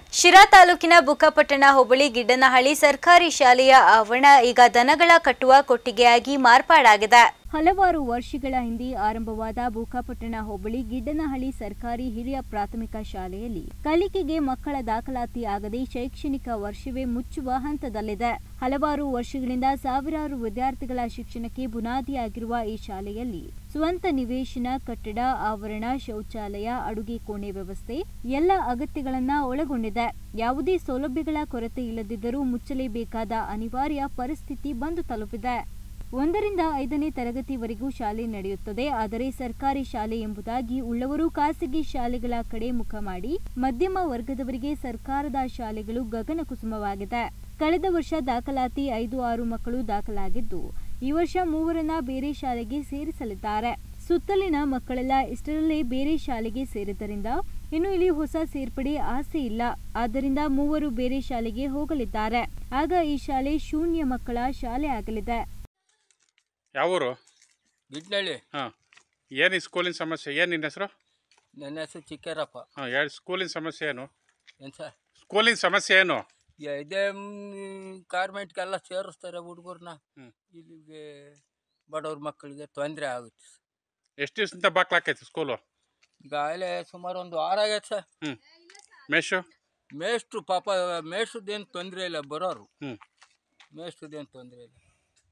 ಶಿರಾ ತಾಲೂಕಿನ ಬುಕ್ಕಪಟ್ಟಣ ಹೋಬಳಿ ಗಿಡ್ಡನಹಳ್ಳಿ ಸರ್ಕಾರಿ ಶಾಲೆಯ ಆವರಣ ಈಗ ದನಗಳ ಕಟ್ಟುವ ಕೊಟ್ಟಿಗೆಯಾಗಿ ಮಾರ್ಪಾಡಾಗಿದೆ ಹಲವಾರು ವರ್ಷಗಳ ಹಿಂದೆ ಆರಂಭವಾದ ಬೂಕಾಪಟ್ಟಣ ಹೋಬಳಿ ಗಿಡ್ಡನಹಳ್ಳಿ ಸರ್ಕಾರಿ ಹಿರಿಯ ಪ್ರಾಥಮಿಕ ಶಾಲೆಯಲ್ಲಿ ಕಲಿಕೆಗೆ ಮಕ್ಕಳ ದಾಖಲಾತಿ ಆಗದೆ ಶೈಕ್ಷಣಿಕ ವರ್ಷವೇ ಮುಚ್ಚುವ ಹಂತದಲ್ಲಿದೆ ಹಲವಾರು ವರ್ಷಗಳಿಂದ ಸಾವಿರಾರು ವಿದ್ಯಾರ್ಥಿಗಳ ಶಿಕ್ಷಣಕ್ಕೆ ಬುನಾದಿಯಾಗಿರುವ ಈ ಶಾಲೆಯಲ್ಲಿ ಸ್ವಂತ ನಿವೇಶನ ಕಟ್ಟಡ ಆವರಣ ಶೌಚಾಲಯ ಅಡುಗೆ ಕೋಣೆ ವ್ಯವಸ್ಥೆ ಎಲ್ಲ ಅಗತ್ಯಗಳನ್ನ ಒಳಗೊಂಡಿದೆ ಯಾವುದೇ ಸೌಲಭ್ಯಗಳ ಕೊರತೆ ಇಲ್ಲದಿದ್ದರೂ ಮುಚ್ಚಲೇಬೇಕಾದ ಅನಿವಾರ್ಯ ಪರಿಸ್ಥಿತಿ ಬಂದು ತಲುಪಿದೆ ಒಂದರಿಂದ ಐದನೇ ತರಗತಿವರೆಗೂ ಶಾಲೆ ನಡೆಯುತ್ತದೆ ಆದರೆ ಸರ್ಕಾರಿ ಶಾಲೆ ಎಂಬುದಾಗಿ ಉಳ್ಳವರು ಖಾಸಗಿ ಶಾಲೆಗಳ ಕಡೆ ಮುಖ ಮಾಡಿ ಮಧ್ಯಮ ವರ್ಗದವರಿಗೆ ಸರ್ಕಾರದ ಶಾಲೆಗಳು ಗಗನ ಕುಸುಮವಾಗಿದೆ ಕಳೆದ ವರ್ಷ ದಾಖಲಾತಿ ಐದು ಆರು ಮಕ್ಕಳು ದಾಖಲಾಗಿದ್ದು ಈ ವರ್ಷ ಮೂವರನ್ನ ಬೇರೆ ಶಾಲೆಗೆ ಸೇರಿಸಲಿದ್ದಾರೆ ಸುತ್ತಲಿನ ಮಕ್ಕಳೆಲ್ಲ ಇಷ್ಟರಲ್ಲೇ ಬೇರೆ ಶಾಲೆಗೆ ಸೇರಿದ್ದರಿಂದ ಇನ್ನು ಇಲ್ಲಿ ಹೊಸ ಸೇರ್ಪಡೆ ಆಸೆ ಇಲ್ಲ ಆದ್ದರಿಂದ ಮೂವರು ಬೇರೆ ಶಾಲೆಗೆ ಹೋಗಲಿದ್ದಾರೆ ಆಗ ಈ ಶಾಲೆ ಶೂನ್ಯ ಮಕ್ಕಳ ಶಾಲೆ ಆಗಲಿದೆ ಯಾವ ಊರು ಗಿಡ್ನಳ್ಳಿ ಹಾಂ ಏನು ಈ ಸ್ಕೂಲಿನ ಸಮಸ್ಯೆ ಏನು ನಿನ್ನ ಹೆಸರು ನನ್ನ ಹೆಸರು ಚಿಕ್ಕರಪ್ಪ ಹಾಂ ಹೇಳಿ ಸ್ಕೂಲಿನ ಸಮಸ್ಯೆ ಏನು ಏನು ಸರ್ ಸ್ಕೂಲಿನ ಸಮಸ್ಯೆ ಏನು ಇದೇ ಕಾರ್ಮೆಂಟ್ಗೆಲ್ಲ ಸೇರಿಸ್ತಾರೆ ಹುಡುಗರನ್ನ ಹ್ಮ್. ಇಲ್ಲಿಗೆ ಬಡವ್ರ ಮಕ್ಕಳಿಗೆ ತೊಂದರೆ ಆಗುತ್ತೆ ಎಷ್ಟು ದಿವಸದಿಂದ ಬಾಕ್ಲಾಕೈತಿ ಸ್ಕೂಲು ಈಗಾಗಲೇ ಸುಮಾರು ಒಂದು ವಾರ ಆಗೈತೆ ಸರ್ ಹ್ಞೂ ಮೇಷು ಮೇಷ್ಟ್ರು ಪಾಪ ಮೇಷ್ಟ್ರದ್ದೇನು ತೊಂದರೆ ಇಲ್ಲ ಬರೋರು ಹ್ಞೂ ಮೇಷ್ಟ್ರದ್ದೇನು ತೊಂದರೆ ಇಲ್ಲ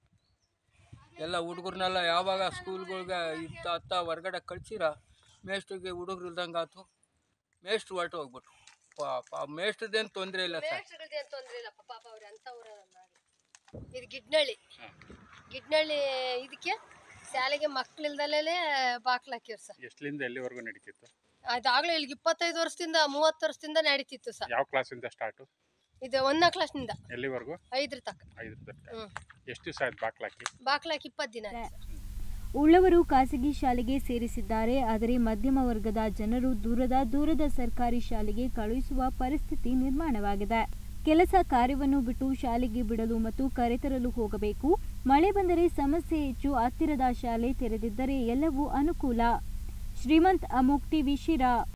ಎಲ್ಲ ಹುಡುಗರನ್ನೆಲ್ಲ ಯಾವಾಗ ಸ್ಕೂಲ್ಗಳ್ಗೆ ಇತ್ತ ಅತ್ತ ಹೊರ್ಗಡೆ ಕಳ್ಸಿರ ಮೇಷ್ಟ್ರಿಗೆ ಹುಡುಗ್ರು ಇಲ್ದಂಗೆ ಆಯ್ತು ಮೇಷ್ಟ್ರು ಹೊರಟು ಹೋಗ್ಬಿಟ್ರು ಪಾಪ ಮೇಷ್ಟ್ರದ್ದೇನು ತೊಂದರೆ ಇಲ್ಲ ಸರ್ ಮೇಷ್ಟ್ರದ್ದೇನು ತೊಂದರೆ ಇಲ್ಲಪ್ಪ ಪಾಪ ಅವ್ರು ಎಂಥವ್ರು ಇದು ಗಿಡ್ನಳ್ಳಿ ಗಿಡ್ನಳ್ಳಿ ಇದಕ್ಕೆ ಶಾಲೆಗೆ ಮಕ್ಳಿಲ್ದಲೇ ಬಾಕ್ಲು ಹಾಕಿವ್ರು ಸರ್ ಎಷ್ಟರಿಂದ ಎಲ್ಲಿವರೆಗೂ ನಡೀತಿತ್ತು ಅದಾಗಲೇ ಇಲ್ಲಿಗೆ ಇಪ್ಪತ್ತೈದು ವರ್ಷದಿಂದ ಮೂವತ್ತು ವರ್ಷದಿಂದ ನಡೀತಿತ್ತು ಸರ್ ಯಾವ ಕ್ಲಾಸಿಂದ ಸ್ಟಾರ್ಟು ಇದು ಒಂದನೇ ಕ್ಲಾಸ್ನಿಂದ ಎಲ್ಲಿವರೆಗೂ ಐದ್ರ ತಕ್ಕ ಐದು ತನಕ ಹ್ಞೂ ಎಷ್ಟು ದಿವಸ ಆಯ್ತು ಬಾಕ್ಲಾಕಿ ಬಾಕ್ಲು ಹಾಕಿ ಇಪ್ಪತ್ತು ದಿನ ಆಯ್ತು ಸರ್. ಉಳ್ಳವರು ಖಾಸಗಿ ಶಾಲೆಗೆ ಸೇರಿಸಿದ್ದಾರೆ ಆದರೆ ಮಧ್ಯಮ ವರ್ಗದ ಜನರು ದೂರದ ದೂರದ ಸರ್ಕಾರಿ ಶಾಲೆಗೆ ಕಳುಹಿಸುವ ಪರಿಸ್ಥಿತಿ ನಿರ್ಮಾಣವಾಗಿದೆ ಕೆಲಸ ಕಾರ್ಯವನ್ನು ಬಿಟ್ಟು ಶಾಲೆಗೆ ಬಿಡಲು ಮತ್ತು ಕರೆತರಲು ಹೋಗಬೇಕು ಮಳೆ ಬಂದರೆ ಸಮಸ್ಯೆ ಹೆಚ್ಚು ಹತ್ತಿರದ ಶಾಲೆ ತೆರೆದಿದ್ದರೆ ಎಲ್ಲವೂ ಅನುಕೂಲ ಶ್ರೀಮಂತ್ ಅಮೋಕ್ ಟಿವಿ ಶಿರಾ